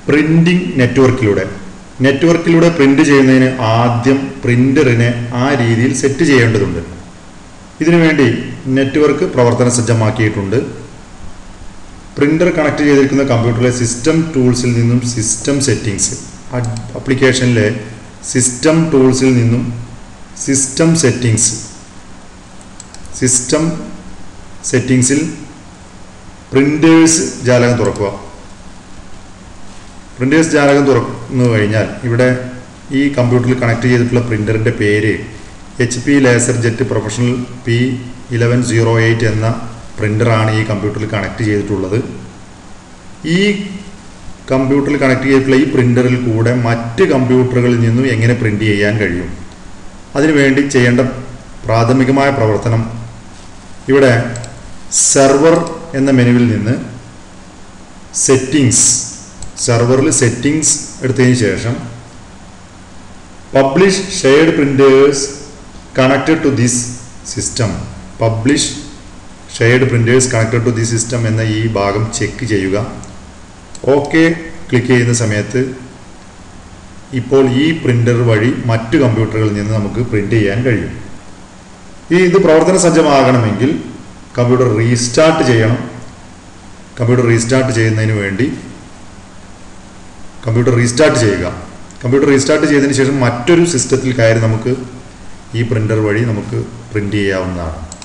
printing നെറ്റ്വർക്കിലൂടെ നെറ്റ്വർക്കിലൂടെ print ചെയ്യുന്നതിന് ആദ്യം പ്രിന്ററിനെ ആ രീതിയിൽ സെറ്റ് ചെയ്യേണ്ടതുണ്ട് ഇതിനുവേണ്ടി നെറ്റ്വർക്ക് പ്രവർത്തന സജ്ജമാക്കിയിട്ടുണ്ട് പ്രിന്റർ കണക്ട് ചെയ്തിരിക്കുന്ന കമ്പ്യൂട്ടറിലെ സിസ്റ്റം ടൂൾസിൽ നിന്നും സിസ്റ്റം സെറ്റിംഗ്സ് ആപ്ലിക്കേഷനിലെ സിസ്റ്റം ടൂൾസിൽ നിന്നും സിസ്റ്റം സെറ്റിംഗ്സ് സിസ്റ്റം സെറ്റിംഗ്സിൽ പ്രിന്റേഴ്സ് ജാലകം തുറക്കുക പ്രിന്റേഴ്സ് ജാലകം തുറന്നു കഴിഞ്ഞാൽ ഇവിടെ ഈ കമ്പ്യൂട്ടറിൽ കണക്ട് ചെയ്തിട്ടുള്ള പ്രിന്ററിൻ്റെ പേര് H P LaserJet professional P eleven zero eight എന്ന പ്രിൻ്ററാണ് ഈ കമ്പ്യൂട്ടറിൽ കണക്ട് ചെയ്തിട്ടുള്ളത് ഈ കമ്പ്യൂട്ടറിൽ കണക്ട് ചെയ്തിട്ടുള്ള ഈ പ്രിൻ്ററിൽ കൂടെ മറ്റ് കമ്പ്യൂട്ടറുകളിൽ നിന്നും എങ്ങനെ പ്രിൻ്റ് ചെയ്യാൻ കഴിയും അതിനുവേണ്ടി ചെയ്യേണ്ട പ്രാഥമികമായ പ്രവർത്തനം ഇവിടെ സെർവർ എന്ന മെനുവിൽ നിന്ന് സെറ്റിംഗ്സ് സെർവറിൽ സെറ്റിംഗ്സ് എടുത്തതിന് ശേഷം publish shared printers connected to this system publish shared printers connected to this system എന്ന ഈ ഭാഗം ചെക്ക് ചെയ്യുക ഓക്കെ ക്ലിക്ക് ചെയ്യുന്ന സമയത്ത് ഇപ്പോൾ ഈ പ്രിന്റർ വഴി മറ്റു കമ്പ്യൂട്ടറുകളിൽ നിന്ന് നമുക്ക് പ്രിന്റ് ചെയ്യാൻ കഴിയും ഈ ഇത് പ്രവർത്തന സജ്ജമാകണമെങ്കിൽ കമ്പ്യൂട്ടർ റീസ്റ്റാർട്ട് ചെയ്യണം കമ്പ്യൂട്ടർ റീസ്റ്റാർട്ട് ചെയ്യുന്നതിന് വേണ്ടി കമ്പ്യൂട്ടർ റീസ്റ്റാർട്ട് ചെയ്യുക കമ്പ്യൂട്ടർ റീസ്റ്റാർട്ട് ചെയ്തതിന് ശേഷം മറ്റൊരു സിസ്റ്റത്തിൽ കയറി നമുക്ക് ഈ പ്രിന്റർ വഴി നമുക്ക് പ്രിന്റ് ചെയ്യാവുന്നതാണ്